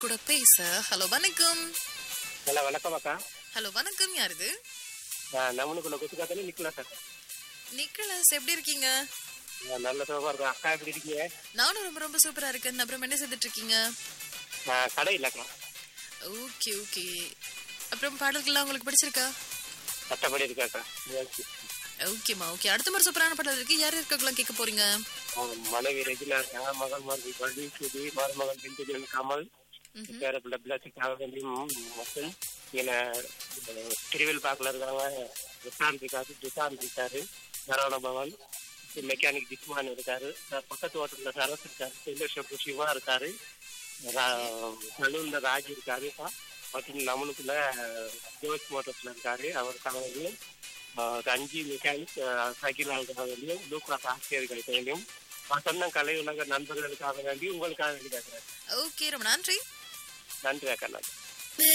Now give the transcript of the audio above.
கூட பேச ஹலோ வணக்கம் ஹலோ வணக்கம் அக்கா ஹலோ வணக்கம் யார் இது நான் நம்மளுக்குள்ள குத்துக்காத்தாலே நிக்கலாம் சார் நிக்கலஸ் எப்படி இருக்கீங்க நான் நல்ல சோபா இருக்கும் அக்கா எப்படி இருக்கீங்க நானும் ரொம்ப ரொம்ப சூப்பரா இருக்கேன் அப்புறம் என்ன செய்துட்டு இருக்கீங்க நான் கடை இல்லைக்கா ஓகே ஓகே அப்புறம் பாடல்கள்லாம் உங்களுக்கு பிடிச்சிருக்கா கஷ்டப்படி இருக்காக்கா ஓகேம்மா ஓகே அடுத்த மாதிரி சூப்பரான பாடல் இருக்கு யார் இருக்கலாம் கேட்க போறீங்க மனைவி ரெஜினா இருக்காங்க மகள் மருதி பள்ளி சுதி மருமகன் பிந்துஜன் கமல் ம்ஹும். பேரப்பிள்ள பிளாசிக்காக வேண்டியும் மற்றும் இங்கே திருவில் பார்க்கல இருக்காங்க ரிசாந்த் இருக்காரு ஜிசாந்த் இருக்காரு சரவண பவன் மெக்கானிக் ஜிக்மான் இருக்காரு அஹ் பக்கத்து ஹோட்டலில் சரஸ் இருக்காரு டெய்லர் ஷாப் சிவா இருக்காரு சலூன்ல ராஜ் இருக்காரு மற்றும் நம்மளுக்குள்ள ஜோஸ் மோட்டர்ஸ்ல இருக்காரு அவருக்காக வேண்டியும் அஹ் அஞ்சு மெக்கானிக் சைக்கிள் ஆளுக்காக வேண்டியும் லூக்காஸ் ஆசிரியர்களுக்கு வேண்டியும் சொன்ன கலை உலக நண்பர்களுக்காக வேண்டி உங்களுக்காக வேண்டி கேட்கிறேன் ஓகே ரொம்ப நன்றி நன்றி அக்கா நன்றி